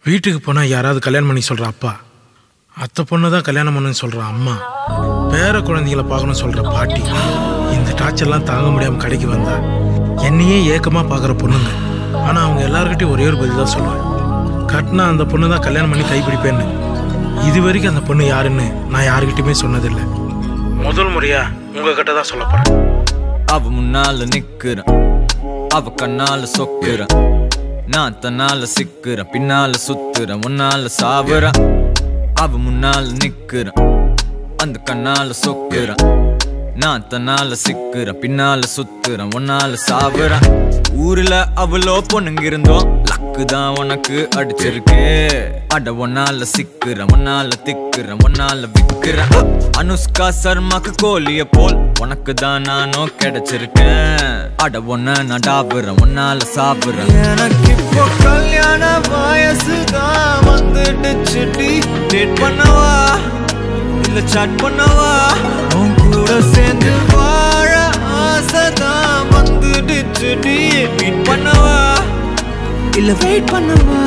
வீட்டுக்கு போனால் யாராவது கல்யாணம் பண்ணி சொல்கிற அப்பா அத்தை பொண்ணு தான் கல்யாணம் பண்ணுன்னு சொல்கிற அம்மா பேர குழந்தைகளை பார்க்கணும்னு சொல்கிற பாட்டி இந்த டார்ச்சர்லாம் தாங்க முடியாமல் கடைக்கு வந்தா என்னையே ஏக்கமாக பார்க்குற பொண்ணுங்க ஆனால் அவங்க எல்லாருக்கிட்டையும் ஒரே ஒரு பதில் தான் சொல்லுவேன் கட்டினா அந்த பொண்ணு தான் கல்யாணம் பண்ணி கைப்பிடிப்பேன்னு இது வரைக்கும் அந்த பொண்ணு யாருன்னு நான் யாருக்கிட்டையுமே சொன்னதில்லை முதல் முறையா உங்ககிட்ட தான் சொல்ல போகிறேன் அவ முன்னால நிக்கிறேன் அவ கண்ணால சொக்குறேன் நான் தன்னால சிக்கிறேன் பின்னால சுத்துறேன் உன்னால சாவுறேன் அவ முன்னால நிக்கிறேன் அந்த கண்ணால சொக்குறேன் நான் தன்னால சிக்கிறேன் பின்னால சுத்துறேன் உன்னால சாவுறேன் ஊர்ல அவ்வளோ பொண்ணுங்க இருந்தோம் லக்கு தான் உனக்கு அடிச்சிருக்கு அட ஒன்னால சிக்கிறேன் ஒன்னால திக்கிறேன் ஒன்னால விக்கிறேன் அனுஷ்கா சர்மாக்கு கோழிய போல் உனக்கு தான் நானும் கிடைச்சிருக்கேன் அட ஒன்ன நான் டாபுறேன் ஒன்னால சாப்பிடுறேன் எனக்கு இப்போ கல்யாண வயசு தான் வந்துட்டு சிட்டி டேட் பண்ணவா இல்ல சாட் பண்ணவா உன் கூட சேர்ந்து வாழ ஆசைதான் வந்துடுச்சு மீட் பண்ணவா இல்ல வெயிட் பண்ணவா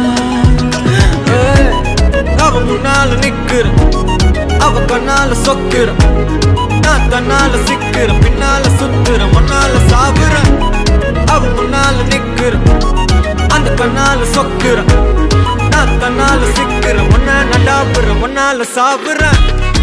ஏய், அவ முன்னால நிக்கிற அவ கண்ணால சொக்குற நான் தன்னால சிக்கிற பின்னால சுத்துற முன்னால சாவுற அவ முன்னால நிக்கிற அந்த கண்ணால சொக்குற நான் தன்னால சிக்கிற முன்ன நடாப்புற முன்னால சாவுற